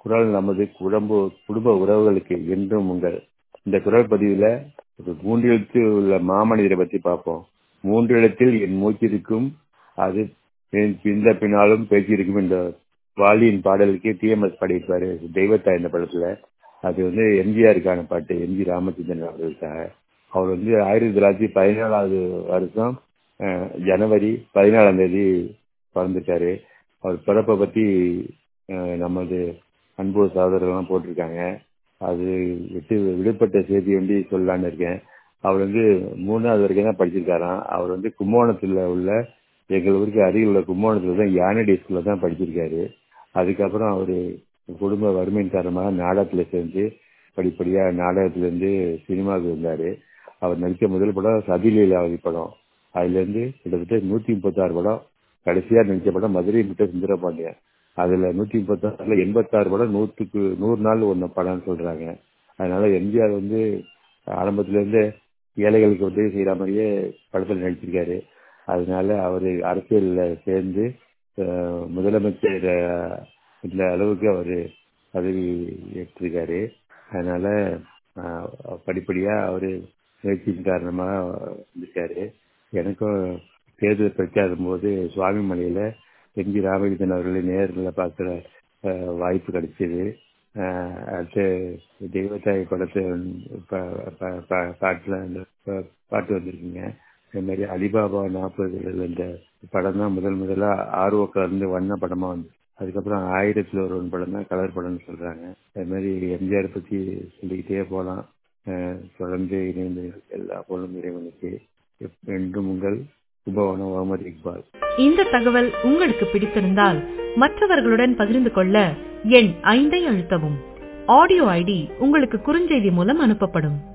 குரல் நமது குடும்ப குடும்ப உறவுகளுக்கு என்றும் உங்கள் இந்த குரல் பதிவுல ஒரு மூன்று எழுத்து உள்ள மாமனிதரை பத்தி பார்ப்போம் மூன்று எழுத்தில் என் மூச்சிருக்கும் அது என் பிந்த பின்னாலும் பேச்சிருக்கும் என்ற வாலியின் பாடலுக்கு டிஎம்எஸ் பாடியிருப்பாரு தெய்வத்தாய் இந்த படத்துல அது வந்து எம்ஜிஆருக்கான பாட்டு எம்ஜி ராமச்சந்திரன் அவர்களுக்காக அவர் வந்து ஆயிரத்தி தொள்ளாயிரத்தி பதினேழாவது வருஷம் அஹ், ஜனவரி பதினாலாம் தேதி பிறந்துட்டாரு அவர் பிறப்பை பத்தி அஹ், நமது அன்பு சகோதரர்கள்லாம் போட்டிருக்காங்க அது விட்டு விடுபட்ட செய்தி வந்து சொல்லலான்னு இருக்கேன் அவர் வந்து மூணாவது வரைக்கும் தான் படிச்சிருக்காராம் அவர் வந்து கும்போணத்துல உள்ள எங்கள் ஊருக்கு அருகில் உள்ள கும்போணத்துல தான் யானடி ஸ்கூல்ல தான் படிச்சிருக்காரு அதுக்கப்புறம் அவரு குடும்ப வறுமையின் காரணமாக நாடகத்துல சேர்ந்து படிப்படியா நாடகத்துல இருந்து சினிமாவுக்கு வந்தாரு அவர் நடித்த முதல் படம் சதிலீலாவதி படம் அதுல இருந்து கிட்டத்தட்ட நூத்தி முப்பத்தாறு படம் கடைசியா நடிச்ச படம் மதுரை மிட்ட சுந்தரபாண்டியன் அதுல நூத்தி முப்பத்தாறுல எண்பத்தாறு படம் நூற்றுக்கு நூறு நாள் ஒன்னு படம்னு சொல்றாங்க அதனால எம்ஜிஆர் வந்து ஆரம்பத்துல இருந்து ஏழைகளுக்கு உதவி செய்யற மாதிரியே படத்துல நடிச்சிருக்காரு அதனால அவரு அரசியல்ல சேர்ந்து அஹ், முதலமைச்சர் அஹ், இந்த அளவுக்கு அவரு பதவி ஏற்றிருக்காரு அதனால அஹ், படிப்படியா அவரு முயற்சியின் காரணமா இருக்காரு எனக்கும் தேர்தல் பிரச்சாரம் போது சுவாமிமலையில எம் ஜி ராமகிருஷ்ணன் அவர்களை நேரில் பார்க்குற அஹ், வாய்ப்பு கிடைச்சது அஹ், அடுத்து தெய்வத்தாய் படத்தை ப- ப- ப- பாட்டுல அந்த ப- பாட்டு வந்திருக்குங்க அதே மாதிரி அலிபாபா நாற்பதுகள் இந்த படம் தான் முதல் முதலா ஆர்வக்கா இருந்து வண்ண படமா வந்து அதுக்கப்புறம் ஆயிரத்துல ஒரு ஒன் படம் தான் கலர் படம்னு சொல்றாங்க அதே மாதிரி எம்ஜிஆர் பத்தி சொல்லிக்கிட்டே போலாம் அஹ், தொடர்ந்து இணைந்து எல்லா பொருளும் இறைவனுக்கு எப்- என்றும் உங்கள் கும்பகோணம் முகமது இக்பால் இந்த தகவல் உங்களுக்கு பிடித்திருந்தால் மற்றவர்களுடன் பகிர்ந்து கொள்ள எண் ஐந்தை அழுத்தவும் ஆடியோ ஐடி உங்களுக்கு குறுஞ்செய்தி மூலம் அனுப்பப்படும்